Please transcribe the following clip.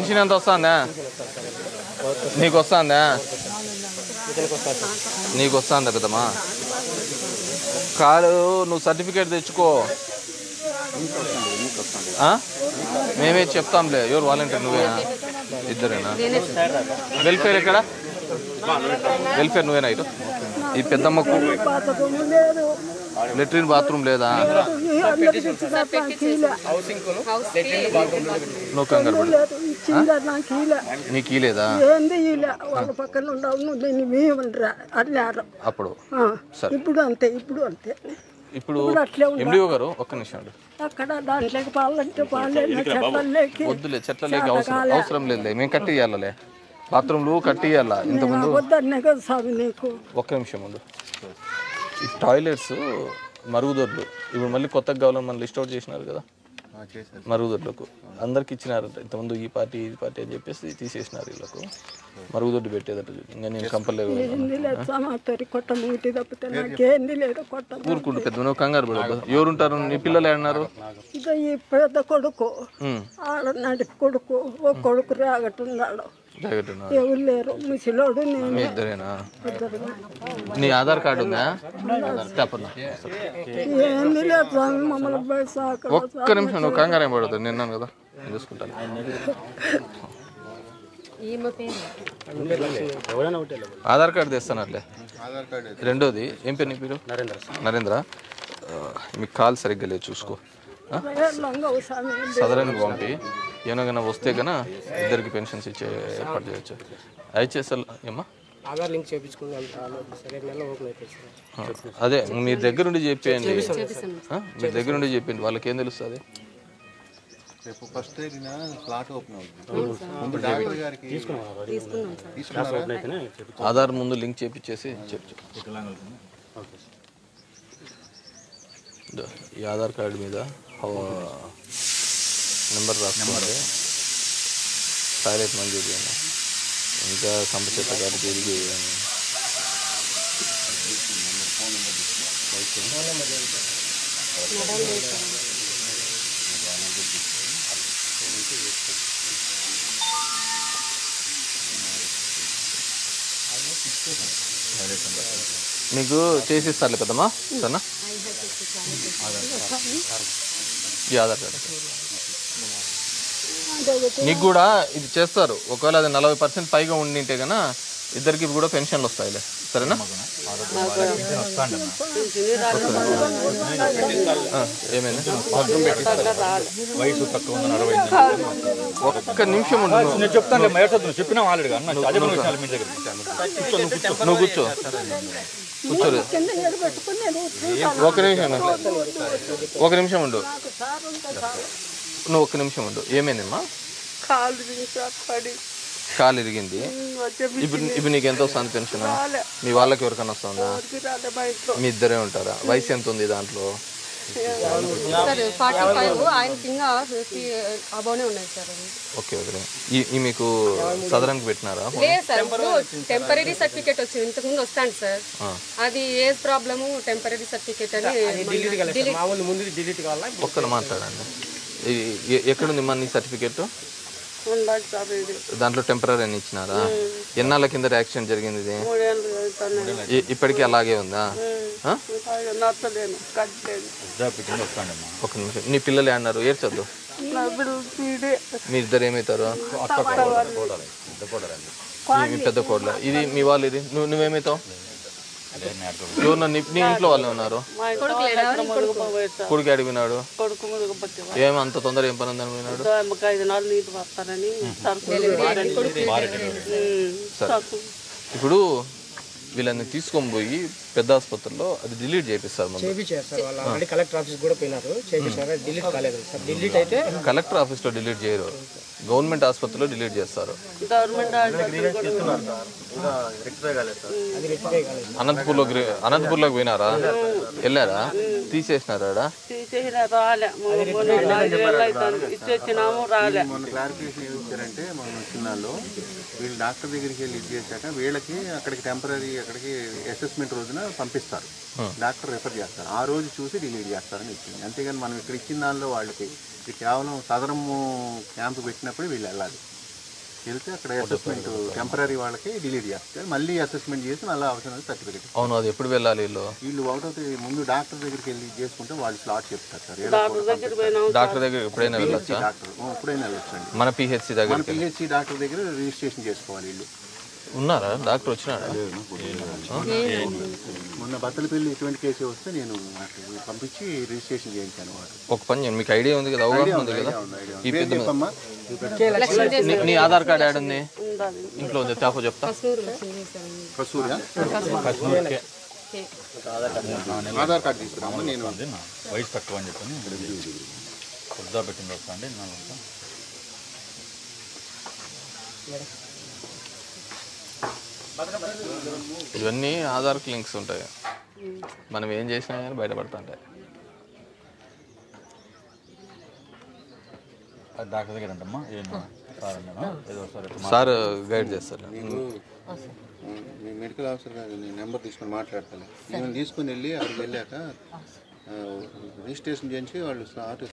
Pension ఎంత వస్తుందా నీకు వస్తుందా నీకు వస్తుందా పెద్దమ్మా కాదు నువ్వు సర్టిఫికేట్ తెచ్చుకో ఆ? మేమే చెప్తాంలే ఎవరు వాలంటీర్ నువ్వేనా ఇద్దరేనా వెల్ఫేర్ ఎక్కడ వెల్ఫేర్ నువ్వేనా ఇటు ఈ పెద్దమ్మకు లెట్రిన్ బాత్రూమ్ లేదా నువ్వు కంగారు పడు నీకు ఇలేదా ఏంది ఇలా వాళ్ళ పక్కన ఉండవు నువ్వు దీన్ని మేమంటారా అన్నారు అప్పుడు ఆ, సరే. ఇప్పుడు అంతే ఇప్పుడు అంతే ఇప్పుడు అట్లే ఉందా? ఎండిఓ గారు ఒక్క నిమిషం అండి అక్కడ దాంట్లోకి పాలంటే పాలేదు చెట్లలోకి వద్దులే చెట్లలోకి అవసరం అవసరం లేదులే మేము కట్టి ఇవ్వాలలే బాత్రూమ్లు కట్టి ఇవ్వాలా ఇంతకుముందు వద్దన్నే కదా స్వామి నీకు ఒక్క నిమిషం ముందు ఈ టాయిలెట్స్ మరుగుదొడ్లు ఇప్పుడు మళ్ళీ కొత్తగా కావాలని మన లిస్ట్ అవుట్ చేసినారు కదా మరుగుదొడ్లకు అందరికి ఇచ్చినారంట ఇంతకుముందు ఈ పార్టీ ఈ పార్టీ అని చెప్పేసి తీసేసినారు వీళ్ళకు మరుగుదొడ్డు పెట్టేదట ఇంకా నేను కంపల్లేదు ఏంది లేదు సమాచారి కొట్ట మూటి తప్పితే నాకేంది లేదు కొట్ట ఊరుకుంటు పెద్ద నువ్వు కంగారు పడదు ఎవరుంటారు నీ పిల్లలు ఏమన్నారు ఇక ఈ పెద్ద కొడుకు ఆడ నడిపి కొడుకు ఓ కొడుకు రాగట్టున్నాడు జాగ్రత్త ఎవరు లేరు ముసలోడు నేను మీ ఇద్దరేనా ఇద్దరుమే. నీ ఆధార్ కార్డు ఉందా చెప్పన్నా ఏంది లేదు స్వామి మమ్మల్ని పోయి సాకలు ఒక్క నిమిషం నువ్వు కంగారు ఏం పడదు నిన్నాను కదా నేను చూసుకుంటాను ఆధార్ కార్డు తెస్తానట్లే రెండోది ఏం పేరు నీ పేరు నరేంద్ర నరేంద్ర ఆ, మీకు కాల్ సరిగ్గా లేదు చూసుకో ఆ? లొంగ స్వామి సదరానికి పంపి ఏమైనా వస్తే కన్నా ఇద్దరికి పెన్షన్స్ ఇచ్చే ఏర్పాటు చేయొచ్చు ఐచేఎస్ఎల్ ఏమ్మా ఆధార్ లింక్ చేయించుకున్నాం సరే నెల ఓపెన్ అయిపోయింది సార్ ఆ, అదే మీ దగ్గరుండి చెప్పేయండి ఆ? మీ దగ్గరుండి చెప్పండి వాళ్ళకి ఏం తెలుస్తుంది రేపు ఫస్ట్ తేదీన ప్లాట్ ఓపెన్ అవుతుంది ముందు డాక్టర్ గారికి తీసుకున్నారా ఆధార్ ముందు లింక్ చేపించేసి చెప్పు ఇదో, ఈ ఆధార్ కార్డు మీద నెంబర్ రాసుకోవాలి టాయిలెట్ మంజూరు చేయండి ఇంకా కంప చెత్త గారి తిరిగి మీకు చేసిస్తారులే పెద్దమ్మా సరేనా ఈ ఆధార్ కార్డు నీకు కూడా ఇది చేస్తారు ఒకవేళ అది నలభై పర్సెంట్ పైగా ఉండింటే కన్నా ఇద్దరికి కూడా పెన్షన్లు వస్తాయిలే సరేనా ఆ, ఏమైంది వయసు తక్కువ ఉందని అరవై ఒక్క నిమిషం ఉండు నువ్వు. నేను చెప్తాను మేటొద్దు చెప్పినా ఆల్రెడీ అన్న అదే విషయాలు మీ దగ్గర నువ్వు కూర్చో కూర్చోరు కింద ఎడబెట్టుకుని నేను ఒక నిమిషం ఉండు. ఒక నిమిషం ఉండు నువ్వు ఒక్క నిమిషం ఉండు ఏమైందమ్మా కాలు తీసా పడి కాలు ఇరిగింది వచ్చే ఇప్పుడు ఇప్పుడు నీకు ఎంత వస్తుంది పెన్షన్ మీ వాళ్ళకి ఎవరికైనా వస్తుందా రాలే మా ఇంట్లో మీ ఇద్దరే ఉంటారా వయసు ఎంత ఉంది దాంట్లో సార్ ఫార్టీ ఫైవ్ ఆయనకి ఇంకా ఫిఫ్టీ అబౌనే ఉన్నాయి సార్ అవి. ఓకే ఓకే ఈ ఈ మీకు సదరానికి పెట్టినారా లేదు సార్ ఇప్పుడు టెంపరీ సర్టిఫికేట్ వచ్చింది ఇంతకు ముందు వస్తాను సార్ అది ఏజ్ ప్రాబ్లము టెంపరీ సర్టిఫికేట్ అని డిలీట్ కాలేదు సార్ మామూలు ముందు డిలీట్ కావాలా ఒక్కరు మాట్లాడండి ఈ- ఎ- ఎక్కడుంది మా నీ సర్టిఫికేట్ ఉండాలి సార్ ఇది దాంట్లో టెంపరీ అని ఇచ్చినారా ఎన్నాళ్ళ కింద యాక్సిడెంట్ జరిగింది ఇది మూడేళ్ళు అవుతున్నాయి ఇ- ఇప్పటికీ అలాగే ఉందా ఆ? నచ్చలేను కట్టలేదు వస్తాండమ్మా ఒక నిమిషం నీ పిల్లలు ఏమన్నారు ఏడ్చొద్దు నా బిడ్డలు పీడే మీ ఇద్దరు ఏమవుతారు మీ- మీ పెద్ద కోడల ఇది మీ వాళ్ళు ఇది నువ్వు నువ్వేమవుతావు ఎవరు నీ నీ ఇంట్లో వాళ్ళు ఉన్నారు మా ఇంట్లో వాళ్ళంతా మునిగిపోయారు సార్ కొడుకు అడిగినాడు కొడుకు మునిగిపోతే ఏం అంత తొందర ఏం పని ఉందని పోయినాడు మాకు ఐదు నాలుగు నీళ్ళు వస్తారని సరుకులు ఉమ్, సరుకు ఇప్పుడు వీళ్ళని తీసుకొని పోయి పెద్ద ఆసుపత్రిలో అది డిలీట్ చేపిస్తారు ముందు చేయించారు సార్ వాళ్ళు ఆల్రెడీ కలెక్టర్ ఆఫీస్ కూడా పోయినారు చేయించారు డిలీట్ కాలేదు సార్ డిలీట్ అయితే కలెక్టర్ ఆఫీస్లో డిలీట్ చేయరు గవర్నమెంట్ ఆసుపత్రిలో డిలీట్ చేస్తారు గవర్నమెంట్ ఆసుపత్రి కూడా అది రెక్టిఫై కాలేదు అనంతపూర్లో అనంతపూర్లోకి పోయినారా వెళ్ళారా తీసేసినారా ఆడ? తీసేసిన రాలే మూడు మూడు నాలుగు వేలు అవుతుంది ఇచ్చేసినాము రాలే మొన్న క్లారిఫికేషన్ ఏమి ఇచ్చారంటే మన చిన్నాల్లో వీళ్ళు డాక్టర్ దగ్గరికి వెళ్ళి ఇది చేశాక వీళ్ళకి అక్కడికి టెంపరీ అక్కడికి అసెస్మెంట్ రోజున పంపిస్తారు డాక్టర్ రెఫర్ చేస్తారు ఆ రోజు చూసి డిలీట్ చేస్తారని ఇచ్చింది అంతేగాని మనం ఇక్కడ ఇచ్చిన దానిలో వాళ్ళకి ఇది కేవలం సదరము క్యాంప్ పెట్టినప్పుడు వీళ్ళు వెళ్ళాలి వెళ్తే అక్కడ అసెస్మెంట్ టెంపరీ వాళ్ళకి డిలీట్ చేస్తారు మళ్ళీ అసెస్మెంట్ చేసి మళ్ళీ అవసరం సర్టిఫికేట్ అవును అది ఎప్పుడు వెళ్ళాలి వీళ్ళు వీళ్ళు ఒకటో తేదీ ముందు డాక్టర్ దగ్గరికి వెళ్ళి చేసుకుంటే వాళ్ళు స్లాట్ చెప్తారు సార్ ఏదో కూడా పంపిస్తారు. డాక్టర్ దగ్గర ఎప్పుడైనా వెళ్ళొచ్చా డాక్టర్ ఓ, ఎప్పుడైనా వెళ్ళొచ్చండి మన పిహెచ్సి దగ్గర మన పిహెచ్సి డాక్టర్ దగ్గర రిజిస్ట్రేషన్ చేసుకోవాలి వీళ్ళు ఉన్నారా డాక్టర్ వచ్చినాడా మొన్న బత్తలపల్లి ఇటువంటి కేసు వస్తే నేను అక్కడ పంపించి రిజిస్ట్రేషన్ చేయించాను వాడు ఒక పని చేయండి మీకు ఐడియా ఉంది కదా అవగాహన ఉంది కదా ఈ పేరు పెద్ద చెప్పమ్మా నీ- నీ ఆధార్ కార్డ్ యాడ్ ఉంది ఇంట్లో ఉంది తాపో చెప్తా కస్తూరియా ఆధార్ కార్డు తీసుకురామ్మా నేను అదే నా వయసు తక్కువ అని చెప్పని పొద్దా పెట్టింది వస్తా అండి నా వస్తా ఇవన్నీ ఆధార్కి లింక్స్ ఉంటాయి మనం ఏం చేసినా కానీ బయటపడుతుంటాయి అది డాక్టర్ దగ్గర అంటమ్మా ఏం సార్ నేను ఏదో సార్ ఇట్లా సార్ గైడ్ చేస్తారు మీ మెడికల్ ఆఫీసర్ గారు నేను నెంబర్ తీసుకొని మాట్లాడతాను నేను తీసుకొని వెళ్ళి అక్కడికి వెళ్ళాక ఆ, రిజిస్ట్రేషన్ చేయించి వాళ్ళు స్లాట్